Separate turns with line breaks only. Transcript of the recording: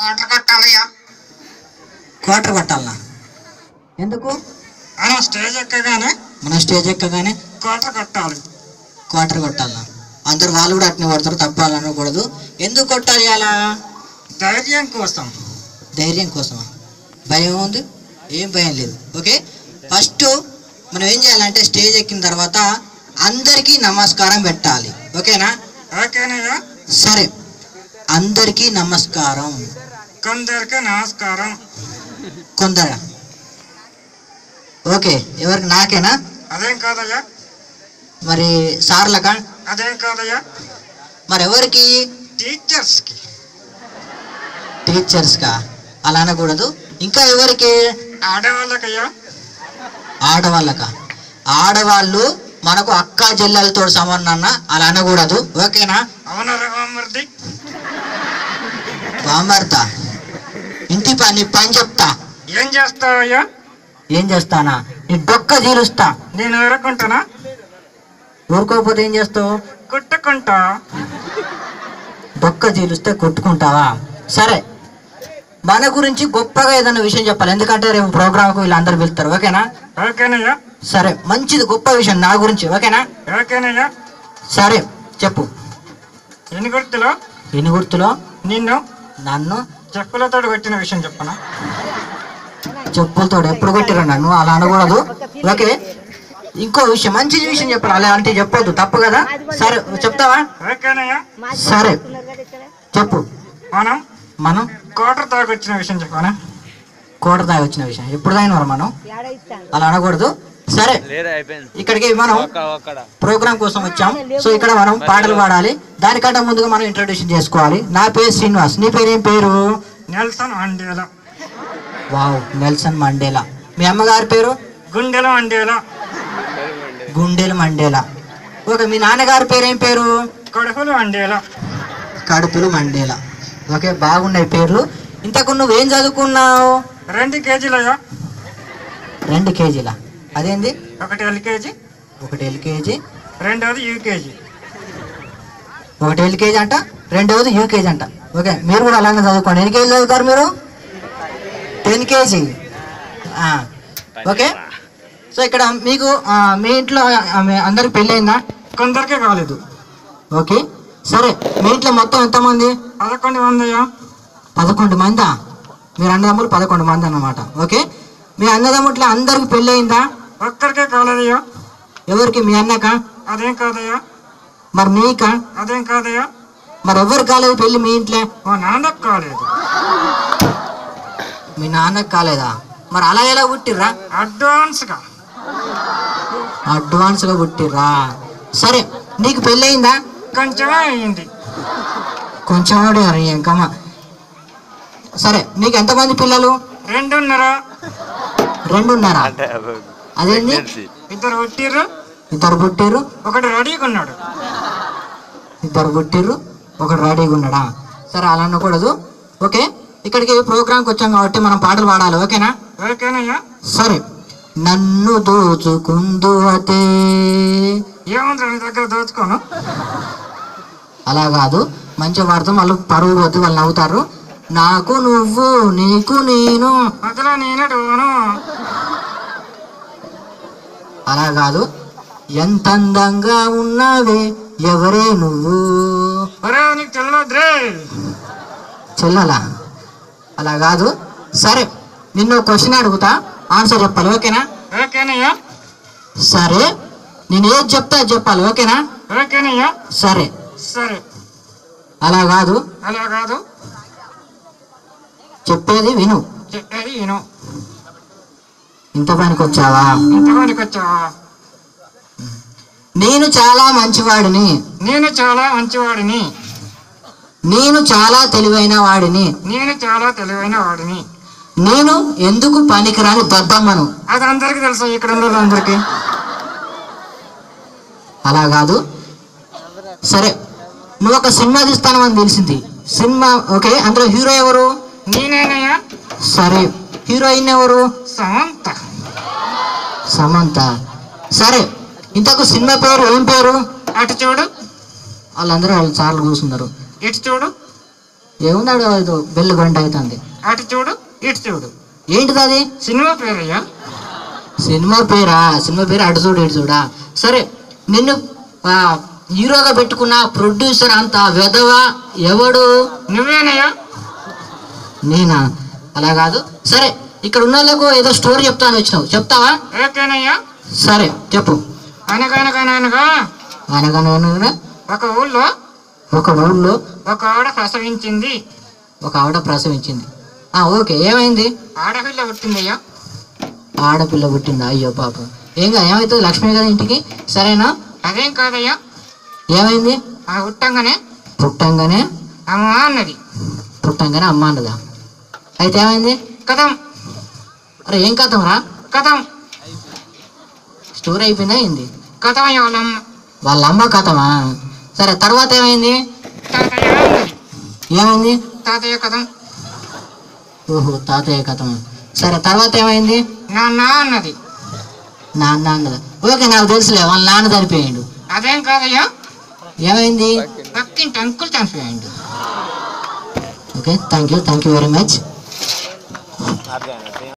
కోట కొట్టాలయ్యా
quarter కొట్టాలనా ఎందుకు
అలా stage ఎక్కగానే
మన స్టేజ్ ఎక్కగానే
కోట కొట్టాలి
క్వార్టర్ కొట్టాలనా అందరు వాళ్ళు కూడా అట్నే కొడతారు తప్పాలని అనకూడదు ఎందుకు కొట్టాలి అలా
ధైర్యం కోసం
ధైర్యం కోసమా భయం ఉంది ఏం భయం లేదు ఓకే ఫస్ట్ మనం ఏం చేయాలంటే స్టేజ్ ఎక్కిన తర్వాత అందరికీ నమస్కారం పెట్టాలి ఓకేనా
ఓకేనయ్యా
సరే అందరికీ నమస్కారం
కొందరికి నమస్కారం
కొందరు ఓకే ఎవరికి నాకేనా
అదేం కాదయ్యా
మరి సార్లకా
అదేం కాదయ్యా
మరి ఎవరికి
టీచర్స్కి
టీచర్స్కా అలా అనకూడదు ఇంకా ఎవరికి
ఆడవాళ్ళకయ్యా
ఆడవాళ్ళక ఆడవాళ్ళు మనకు అక్క చెల్లెలతో సమానం అలా అనకూడదు ఓకేనా
అవునా రఘుమూర్తి
బామర్త ఇంటి పని పని చెప్తా
ఏం చేస్తావయ్యా
ఏం చేస్తానా నీ డొక్క జీలుస్తా
నేను ఊరుకుంటానా
ఊరుకోకపోతే ఏం చేస్తావు
కుట్టుకుంటా
డొక్క జీలుస్తే కొట్టుకుంటావా సరే మన గురించి గొప్పగా ఏదైనా విషయం చెప్పాలి ఎందుకంటే రేపు ప్రోగ్రామ్కు వీళ్ళందరూ వెళ్తారు ఓకేనా
ఓకేనయ్యా
సరే మంచిది గొప్ప విషయం నా గురించి ఓకేనా
ఓకేనయ్యా
సరే చెప్పు
ఎన్ని గుర్తులో
ఎన్ని గుర్తులో
నిన్ను
నన్ను
చెప్పులతో కొట్టిన విషయం చెప్పనా
చెప్పులతో ఎప్పుడు కొట్టిరా నన్ను అలా అనకూడదు ఓకే ఇంకో విషయం మంచి విషయం చెప్పాలి అలా అంటే చెప్పొద్దు తప్పు కదా సరే చెప్తావా
ఓకేనయ్యా
సరే చెప్పు
మనం
మనం
కోటర్ తాగొచ్చిన విషయం చెప్పనా
కోట దాగి వచ్చిన విషయం ఎప్పుడు దాగినవారు మనం అలా అనకూడదు సరే
లేదా అయిపోయింది
ఇక్కడికి మనం
ఒక్క ఒక్కడ
ప్రోగ్రామ్ కోసం వచ్చాం సో ఇక్కడ మనం పాటలు పాడాలి దానికంటే ముందుగా మనం ఇంట్రొడ్యూషన్ చేసుకోవాలి నా పేరు శ్రీనివాస్ నీ పేరు ఏం పేరు
నెల్సన్ అండేలా
వావ్ నెల్సన్ మండేలా మీ అమ్మగారి పేరు
గుండెల అండేలా
గుండెలు మండేలా ఓకే మీ నాన్నగారి పేరు ఏం పేరు
కడుపులు అండేలా
కడుపులు మండేలా ఓకే బాగున్నాయి పేర్లు ఇంతకు నువ్వేం చదువుకున్నావు
రెండు కేజీలయ్యా
రెండు కేజీల అదేంది
ఒకటి ఎల్కేజీ
ఒకటి ఎల్కేజీ
రెండోది యూకేజీ
ఒకటి ఎల్కేజీ అంట రెండవది యూకేజీ అంట ఓకే మీరు కూడా అలానే చదువుకోండి ఎన్ని కేజీలు చదువుతారు మీరు టెన్ కేజీ ఓకే సో ఇక్కడ మీకు ఆ, మీ ఇంట్లో ఆ, మీ అందరికి పెళ్ళయిందా
కొందరికే కాలేదు
ఓకే సరే మీ ఇంట్లో మొత్తం ఎంతమంది
పదకొండు మందయ్యా
పదకొండు మందా మీరు అన్నదమ్ములు పదకొండు మంది అన్నమాట ఓకే మీ అన్నదమ్ముట్లో అందరికి పెళ్ళయిందా
ఒక్కరికే కాలేదయ్యా
ఎవరికి మీ అన్నక
అదేం కాదయ్యా
మరి నీక
అదేం కాదయ్యా
మరి ఎవరికి కాలేదు పెళ్ళి మీ ఇంట్లో
మా నాన్నకు కాలేదు
మీ నాన్నకు కాలేదా మరి అలా ఎలా పుట్టిర్రా
అడ్వాన్స్గా
అడ్వాన్స్గా పుట్టిర్రా సరే నీకు పెళ్ళయిందా
కొంచెమే అయ్యింది
కొంచెం అడిగారు ఇంకమ్మ సరే నీకు ఎంతమంది పిల్లలు
రెండున్నర
రెండున్నారా
అంటే
అదేంది
pregnancy.
ఇద్దరు పుట్టిర్రు
ఇద్దరు పుట్టిర్రు
ఒకటి రెడీగా ఉన్నాడు
ఇద్దరు పుట్టిర్రు ఒకడు రెడీగా ఉన్నాడా సరే అలా అనకూడదు ఓకే ఇక్కడికి ప్రోగ్రామ్కి వచ్చాం కాబట్టి మనం పాటలు పాడాలి ఓకేనా
ఓకేనయ్యా
సరే నన్ను దోచుకుందు అతే
ఏముంది నీ దగ్గర దోచుకోను
అలా కాదు మంచిగా పాడుతాం వాళ్ళు పరువు పోతే వాళ్ళు నవ్వుతారు నాకు నువ్వు నీకు నేను
మధ్యలో నేనే డోను
అలా కాదు ఎంత అందంగా ఉన్నావే ఎవరే నువ్వు
ఒరే నీకు తెలియదురే
చెల్లలా అలా కాదు సరే నిన్ను క్వశ్చన్ అడుగుతా ఆన్సర్ చెప్పాలి ఓకేనా
ఓకేనయ్యా
సరే నేను ఏది చెప్తా అది చెప్పాలి ఓకేనా
ఓకేనయ్యా
సరే
సరే
అలా కాదు
అలా కాదు
చెప్పేది విను
చెప్పేది నేను
ఇంత పనికి వచ్చావా
ఇంతమందికి వచ్చావా
నేను చాలా మంచివాడిని
నేను చాలా మంచివాడిని
నేను చాలా తెలివైన వాడిని
నేను చాలా తెలివైన వాడిని
నేను ఎందుకు పనికిరాని దద్దమ్మను
అది అందరికీ తెలుసు ఇక్కడ ఉన్న అందరికి
అలా కాదు సరే నువ్వు ఒక సినిమా తీస్తానని తెలిసింది సినిమా ఓకే అందులో హీరో ఎవరు
నేనేనయ్యా
సరే హీరోయిన్ ఎవరు
సమంత
సమంత సరే ఇంతకు సినిమా పేరు ఏం పేరు
అటు చూడు
వాళ్ళందరూ వాళ్ళు సార్లు కూర్చున్నారు
ఇటు చూడు
ఏముందాడు ఇది బెల్లు గంట అవుతుంది
అటు చూడు ఇటు చూడు
ఏంటిది అది
సినిమా పేరయ్యా
సినిమా పేరా సినిమా పేరు అటు చూడు ఇటు చూడా సరే నిన్ను ఆ, హీరోగా పెట్టుకున్న ప్రొడ్యూసర్ అంత వెధవ ఎవడు
నువ్వేనయ్యా
నేనా అలా కాదు సరే ఇక్కడ ఉన్న వాళ్ళకు ఏదో స్టోరీ చెప్తాను వచ్చినావు చెప్తావా
ఓకేనయ్యా
సరే చెప్పు
అనగనగనగా
అనగానే
ఒక ఊళ్ళో
ఒక ఊళ్ళో
ఒక ఆవిడ ప్రసవించింది
ఒక ఆవిడ ప్రసవించింది ఆ ఓకే ఏమైంది
ఆడపిల్ల పుట్టిందయ్యా
ఆడపిల్ల పుట్టింది అయ్యో పాపం ఏంగా ఏమవుతుంది లక్ష్మి గారి ఇంటికి సరేనా
అదేం కాదయ్యా
ఏమైంది
ఆ పుట్టంగానే
పుట్టంగానే
అమ్మ అన్నది
పుట్టంగానే అమ్మ అన్నదా అయితే ఏమైంది
కథం
అరే ఏం కథం రా
కథం
స్టోరీ అయిపోయిందా ఏంది
కథం అయ్యా వాళ్ళమ్మ
వాళ్ళ అమ్మ కథమా సరే తర్వాత ఏమైంది
తాతయ్య అన్నది
ఏమైంది
తాతయ్య కథం
ఓహో తాతయ్య కథమా సరే తర్వాత ఏమైంది
నాన్న అన్నది
నాన్న అన్నదా ఓకే నాకు తెలుసులే వాళ్ళ నాన్న చనిపోయాడు
అదేం కాదయ్యా
ఏమైంది
పక్కింటి అంకుల్ చనిపోయాడు
okay thank you thank you very much